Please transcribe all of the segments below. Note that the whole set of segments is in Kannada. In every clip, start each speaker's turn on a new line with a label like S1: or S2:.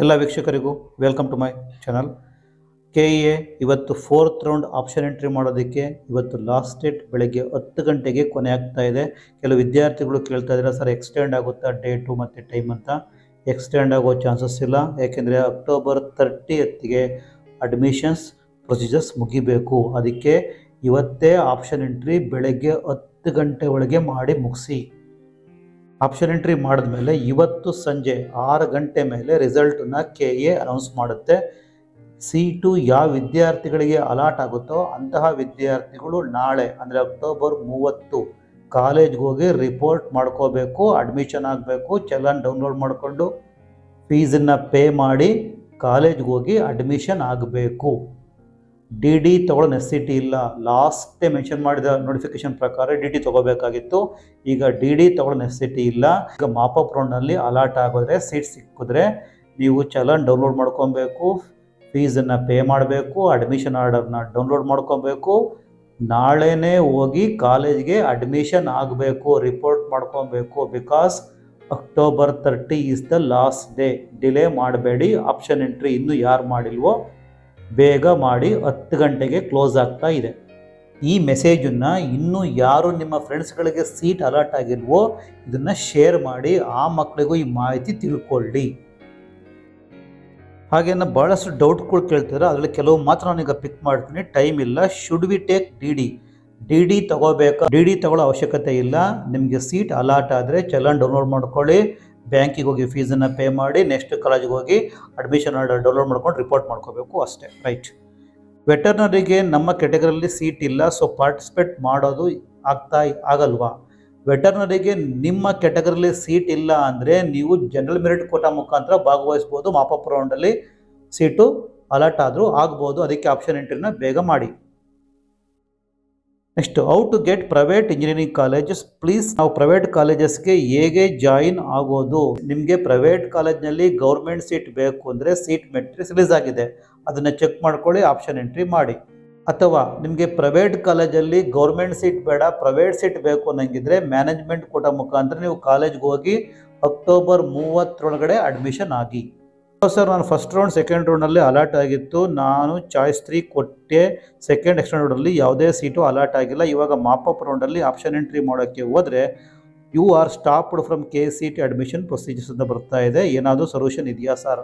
S1: ಎಲ್ಲ ವೀಕ್ಷಕರಿಗೂ welcome to my channel K E A ಇವತ್ತು ಫೋರ್ತ್ ರೌಂಡ್ ಆಪ್ಷನ್ ಎಂಟ್ರಿ ಮಾಡೋದಕ್ಕೆ ಇವತ್ತು ಲಾಸ್ಟ್ ಡೇಟ್ ಬೆಳಗ್ಗೆ ಹತ್ತು ಗಂಟೆಗೆ ಕೊನೆ ಆಗ್ತಾ ಇದೆ ಕೆಲವು ವಿದ್ಯಾರ್ಥಿಗಳು ಕೇಳ್ತಾ ಇದ್ದಾರೆ ಸರ್ ಎಕ್ಸ್ಟೆಂಡ್ ಆಗುತ್ತಾ ಡೇಟು ಮತ್ತು ಟೈಮ್ ಅಂತ ಎಕ್ಸ್ಟೆಂಡ್ ಆಗೋ ಚಾನ್ಸಸ್ ಇಲ್ಲ ಯಾಕೆಂದರೆ ಅಕ್ಟೋಬರ್ ತರ್ಟಿ ಎತ್ತಿಗೆ ಅಡ್ಮಿಷನ್ಸ್ ಪ್ರೊಸೀಜರ್ಸ್ ಮುಗಿಬೇಕು ಅದಕ್ಕೆ ಇವತ್ತೇ ಆಪ್ಷನ್ ಎಂಟ್ರಿ ಬೆಳಗ್ಗೆ ಹತ್ತು ಗಂಟೆ ಒಳಗೆ ಮಾಡಿ ಮುಗಿಸಿ ಆಪ್ಷನ್ ಎಂಟ್ರಿ ಮಾಡಿದ್ಮೇಲೆ ಇವತ್ತು ಸಂಜೆ ಆರು ಗಂಟೆ ಮೇಲೆ ರಿಸಲ್ಟನ್ನ ಕೆ ಎ ಅನೌನ್ಸ್ ಮಾಡುತ್ತೆ ಸೀಟು ಯಾವ ವಿದ್ಯಾರ್ಥಿಗಳಿಗೆ ಅಲಾಟ್ ಆಗುತ್ತೋ ಅಂತಹ ವಿದ್ಯಾರ್ಥಿಗಳು ನಾಳೆ ಅಂದರೆ ಅಕ್ಟೋಬರ್ ಮೂವತ್ತು ಕಾಲೇಜ್ಗೆ ಹೋಗಿ ರಿಪೋರ್ಟ್ ಮಾಡ್ಕೋಬೇಕು ಅಡ್ಮಿಷನ್ ಆಗಬೇಕು ಚಲನ್ ಡೌನ್ಲೋಡ್ ಮಾಡಿಕೊಂಡು ಫೀಸನ್ನು ಪೇ ಮಾಡಿ ಕಾಲೇಜ್ಗೆ ಹೋಗಿ ಅಡ್ಮಿಷನ್ ಆಗಬೇಕು ಡಿ ಡಿ ತೊಗೊಳ್ಳೋ ನೆಸಿಟಿ ಇಲ್ಲ ಲಾಸ್ಟ್ ಮೆನ್ಷನ್ ಮಾಡಿದ ನೋಟಿಫಿಕೇಶನ್ ಪ್ರಕಾರ ಡಿ ಡಿ ತೊಗೋಬೇಕಾಗಿತ್ತು ಈಗ ಡಿ ಡಿ ತೊಗೊಳ್ಳೋ ನೆಸಿಟಿ ಇಲ್ಲ ಈಗ ಮಾಪಪ್ ರೌಂಡ್ನಲ್ಲಿ ಅಲಾಟ್ ಆಗೋದ್ರೆ ಸೀಟ್ ಸಿಕ್ಕಿದ್ರೆ ನೀವು ಚಲನ್ ಡೌನ್ಲೋಡ್ ಮಾಡ್ಕೊಬೇಕು ಫೀಸನ್ನು ಪೇ ಮಾಡಬೇಕು ಅಡ್ಮಿಷನ್ ಆರ್ಡರ್ನ ಡೌನ್ಲೋಡ್ ಮಾಡ್ಕೊಬೇಕು ನಾಳೆನೇ ಹೋಗಿ ಕಾಲೇಜ್ಗೆ ಅಡ್ಮಿಷನ್ ಆಗಬೇಕು ರಿಪೋರ್ಟ್ ಮಾಡ್ಕೊಬೇಕು because October thirty is the last day delay ಮಾಡಬೇಡಿ ಆಪ್ಷನ್ ಎಂಟ್ರಿ ಇನ್ನೂ ಯಾರು ಮಾಡಿಲ್ವೋ ಬೇಗ ಮಾಡಿ ಹತ್ತು ಗಂಟೆಗೆ ಕ್ಲೋಸ್ ಆಗ್ತಾ ಇದೆ ಈ ಮೆಸೇಜನ್ನು ಇನ್ನೂ ಯಾರು ನಿಮ್ಮ ಫ್ರೆಂಡ್ಸ್ಗಳಿಗೆ ಸೀಟ್ ಅಲರ್ಟ್ ಆಗಿಲ್ವೋ ಇದನ್ನು ಶೇರ್ ಮಾಡಿ ಆ ಮಕ್ಕಳಿಗೂ ಈ ಮಾಹಿತಿ ತಿಳ್ಕೊಳ್ಳಿ ಹಾಗೇನ ಭಾಳಷ್ಟು ಡೌಟ್ಗಳು ಕೇಳ್ತಿದ್ರೆ ಅದರಲ್ಲಿ ಕೆಲವು ಮಾತ್ರ ನಾನೀಗ ಪಿಕ್ ಮಾಡ್ತೀನಿ ಟೈಮ್ ಇಲ್ಲ should we take D D D D ತಗೋಬೇಕಾ ಡಿ ಡಿ ತಗೊಳ್ಳೋ ಅವಶ್ಯಕತೆ ಇಲ್ಲ ನಿಮಗೆ ಸೀಟ್ ಅಲಾಟ್ ಆದರೆ ಚಲನ್ ಡೌನ್ಲೋಡ್ ಮಾಡ್ಕೊಳ್ಳಿ ಬ್ಯಾಂಕಿಗೆ ಹೋಗಿ ಫೀಸನ್ನು ಪೇ ಮಾಡಿ ನೆಕ್ಸ್ಟ್ ಕಾಲೇಜಿಗೆ ಹೋಗಿ ಅಡ್ಮಿಷನ್ ಆರ್ಡರ್ ಡೌನ್ಲೋಡ್ ಮಾಡ್ಕೊಂಡು ರಿಪೋರ್ಟ್ ಮಾಡ್ಕೋಬೇಕು ಅಷ್ಟೇ ರೈಟ್ ವೆಟರ್ನರಿಗೆ ನಮ್ಮ ಕೆಟಗರಿಯಲ್ಲಿ ಸೀಟ್ ಇಲ್ಲ ಸೊ ಪಾರ್ಟಿಸಿಪೇಟ್ ಮಾಡೋದು ಆಗ್ತಾ ಆಗಲ್ವಾ ವೆಟರ್ನರಿಗೆ ನಿಮ್ಮ ಕೆಟಗರಿಲಿ ಸೀಟ್ ಇಲ್ಲ ಅಂದರೆ ನೀವು ಜನರಲ್ ಮೆರಿಟ್ ಕೋಟಾ ಮುಖಾಂತರ ಭಾಗವಹಿಸ್ಬೋದು ಮಾಪಪ್ ರೌಂಡಲ್ಲಿ ಸೀಟು ಅಲರ್ಟ್ ಆದರೂ ಆಗ್ಬೋದು ಅದಕ್ಕೆ ಆಪ್ಷನ್ ಎಂಟ್ರಿನ ಬೇಗ ಮಾಡಿ next how to get private engineering colleges please ನಾವು ಪ್ರೈವೇಟ್ ಕಾಲೇಜಸ್ಗೆ ಹೇಗೆ ಜಾಯಿನ್ ಆಗೋದು ನಿಮಗೆ ಪ್ರೈವೇಟ್ ಕಾಲೇಜ್ನಲ್ಲಿ ಗೌರ್ಮೆಂಟ್ ಸೀಟ್ ಬೇಕು ಅಂದರೆ ಸೀಟ್ ಮೆಟ್ರಿಕ್ಸ್ ರಿಲೀಸ್ ಆಗಿದೆ ಅದನ್ನು ಚೆಕ್ ಮಾಡ್ಕೊಳ್ಳಿ ಆಪ್ಷನ್ ಎಂಟ್ರಿ ಮಾಡಿ ಅಥವಾ ನಿಮಗೆ ಪ್ರೈವೇಟ್ ಕಾಲೇಜಲ್ಲಿ ಗೌರ್ಮೆಂಟ್ ಸೀಟ್ ಬೇಡ ಪ್ರೈವೇಟ್ ಸೀಟ್ ಬೇಕು ಅನ್ನಂಗಿದ್ರೆ ಮ್ಯಾನೇಜ್ಮೆಂಟ್ ಕೋಟ ಮುಖಾಂತರ ನೀವು ಕಾಲೇಜ್ಗೆ ಹೋಗಿ ಅಕ್ಟೋಬರ್ ಮೂವತ್ತರೊಳಗಡೆ ಅಡ್ಮಿಷನ್ ಆಗಿ ಸರ್ ನಾನು ಫಸ್ಟ್ ರೌಂಡ್ ಸೆಕೆಂಡ್ ರೌಂಡಲ್ಲಿ ಅಲಾಟ್ ಆಗಿತ್ತು ನಾನು ಚಾಯ್ಸ್ ತ್ರೀ ಕೊಟ್ಟೆ ಸೆಕೆಂಡ್ ಎಕ್ಸ್ಟೆಂಡ್ ರೌಂಡಲ್ಲಿ ಯಾವುದೇ ಸೀಟು ಅಲಾಟ್ ಆಗಿಲ್ಲ ಇವಾಗ ಮಾಪಪ್ ರೌಂಡಲ್ಲಿ ಆಪ್ಷನ್ ಎಂಟ್ರಿ ಮಾಡೋಕ್ಕೆ ಹೋದರೆ you are stopped from K C T admission procedures ಅಂತ ಬರ್ತಾ ಇದೆ ಏನಾದರೂ ಸೊಲ್ಯೂಷನ್ ಇದೆಯಾ ಸರ್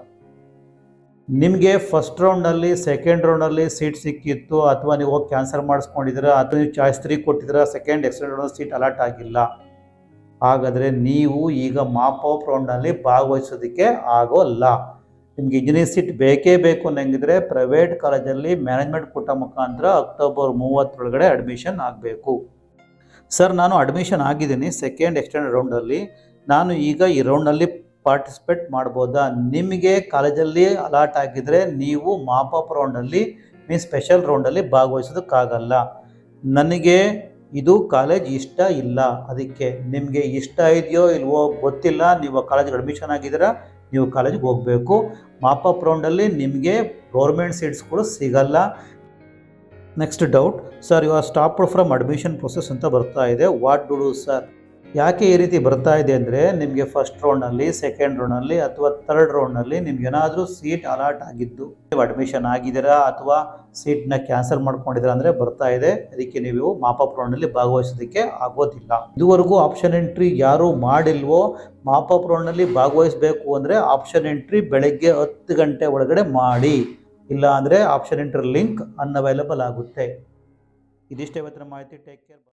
S1: ನಿಮಗೆ ಫಸ್ಟ್ ರೌಂಡಲ್ಲಿ ಸೆಕೆಂಡ್ ರೌಂಡಲ್ಲಿ ಸೀಟ್ ಸಿಕ್ಕಿತ್ತು ಅಥವಾ ನೀವು ಹೋಗಿ ಕ್ಯಾನ್ಸಲ್ ಮಾಡಿಸ್ಕೊಂಡಿದ್ದೀರಾ ಅಥವಾ ನೀವು ಚಾಯ್ಸ್ ತ್ರೀ ಕೊಟ್ಟಿದ್ದೀರಾ second extend round seat allot ಆಗಿಲ್ಲ ಹಾಗಾದರೆ ನೀವು ಈಗ ಮಾಪ್ ಆಫ್ ರೌಂಡಲ್ಲಿ ಭಾಗವಹಿಸೋದಕ್ಕೆ ಆಗೋಲ್ಲ ನಿಮಗೆ ಇಂಜಿನಿಯರಿಂಗ್ ಸೀಟ್ ಬೇಕೇ ಬೇಕು ಅನ್ನಂಗಿದ್ರೆ ಪ್ರೈವೇಟ್ ಕಾಲೇಜಲ್ಲಿ ಮ್ಯಾನೇಜ್ಮೆಂಟ್ ಕೊಟ್ಟ ಮುಖಾಂತರ ಅಕ್ಟೋಬರ್ ಮೂವತ್ತರೊಳಗಡೆ ಅಡ್ಮಿಷನ್ ಆಗಬೇಕು ಸರ್ ನಾನು ಅಡ್ಮಿಷನ್ ಆಗಿದ್ದೀನಿ ಸೆಕೆಂಡ್ ಎಕ್ಸ್ಟೆಂಡ್ ರೌಂಡಲ್ಲಿ ನಾನು ಈಗ ಈ ರೌಂಡಲ್ಲಿ ಪಾರ್ಟಿಸಿಪೇಟ್ ಮಾಡ್ಬೋದಾ ನಿಮಗೆ ಕಾಲೇಜಲ್ಲಿ ಅಲಾಟ್ ಆಗಿದ್ರೆ ನೀವು ಮಾಪಪ್ ರೌಂಡಲ್ಲಿ ಮೀನ್ಸ್ ಸ್ಪೆಷಲ್ ರೌಂಡಲ್ಲಿ ಭಾಗವಹಿಸೋದಕ್ಕಾಗಲ್ಲ ನನಗೆ ಇದು ಕಾಲೇಜ್ ಇಷ್ಟ ಇಲ್ಲ ಅದಕ್ಕೆ ನಿಮಗೆ ಇಷ್ಟ ಇದೆಯೋ ಇಲ್ವೋ ಗೊತ್ತಿಲ್ಲ ನೀವು ಕಾಲೇಜಿಗೆ ಅಡ್ಮಿಷನ್ ಆಗಿದ್ದೀರಾ ನೀವು ಕಾಲೇಜಿಗೆ ಹೋಗಬೇಕು ಮಾಪಪ್ ರೌಂಡಲ್ಲಿ ನಿಮಗೆ ಗೌರ್ಮೆಂಟ್ ಸೀಟ್ಸ್ಗಳು ಸಿಗಲ್ಲ next doubt sir you are stopped from admission process ಅಂತ ಬರ್ತಾ ಇದೆ ವಾಟ್ ಡು ಡೂ ಸರ್ ಯಾಕೆ ಈ ರೀತಿ ಬರ್ತಾ ಇದೆ ಅಂದರೆ ನಿಮಗೆ ಫಸ್ಟ್ ರೌಂಡ್ನಲ್ಲಿ ಸೆಕೆಂಡ್ ರೌಂಡ್ನಲ್ಲಿ ಅಥವಾ ಥರ್ಡ್ ರೌಂಡ್ನಲ್ಲಿ ನಿಮ್ಗೆ ಏನಾದರೂ ಸೀಟ್ ಅಲಾಟ್ ಆಗಿದ್ದು ನೀವು ಅಡ್ಮಿಷನ್ ಆಗಿದ್ದೀರಾ ಅಥವಾ ಸೀಟ್ನ ಕ್ಯಾನ್ಸಲ್ ಮಾಡ್ಕೊಂಡಿದ್ದೀರಾ ಅಂದರೆ ಬರ್ತಾ ಇದೆ ಅದಕ್ಕೆ ನೀವು ಮಾಪಪ್ ರೌಂಡಲ್ಲಿ ಭಾಗವಹಿಸೋದಕ್ಕೆ ಆಗೋದಿಲ್ಲ ಇದುವರೆಗೂ ಆಪ್ಷನ್ ಎಂಟ್ರಿ ಯಾರೂ ಮಾಡಿಲ್ವೋ ಮಾಪಪ್ ರೌಂಡ್ನಲ್ಲಿ ಭಾಗವಹಿಸಬೇಕು ಅಂದರೆ ಆಪ್ಷನ್ ಎಂಟ್ರಿ ಬೆಳಗ್ಗೆ ಹತ್ತು ಗಂಟೆ ಒಳಗಡೆ ಮಾಡಿ ಇಲ್ಲ ಅಂದರೆ ಆಪ್ಷನ್ ಎಂಟ್ರಿ ಲಿಂಕ್ ಅನ್ಅವೈಲಬಲ್ ಆಗುತ್ತೆ ಇದಿಷ್ಟೇ ಇವತ್ತಿನ ಮಾಹಿತಿ ಟೇಕ್ ಕೇರ್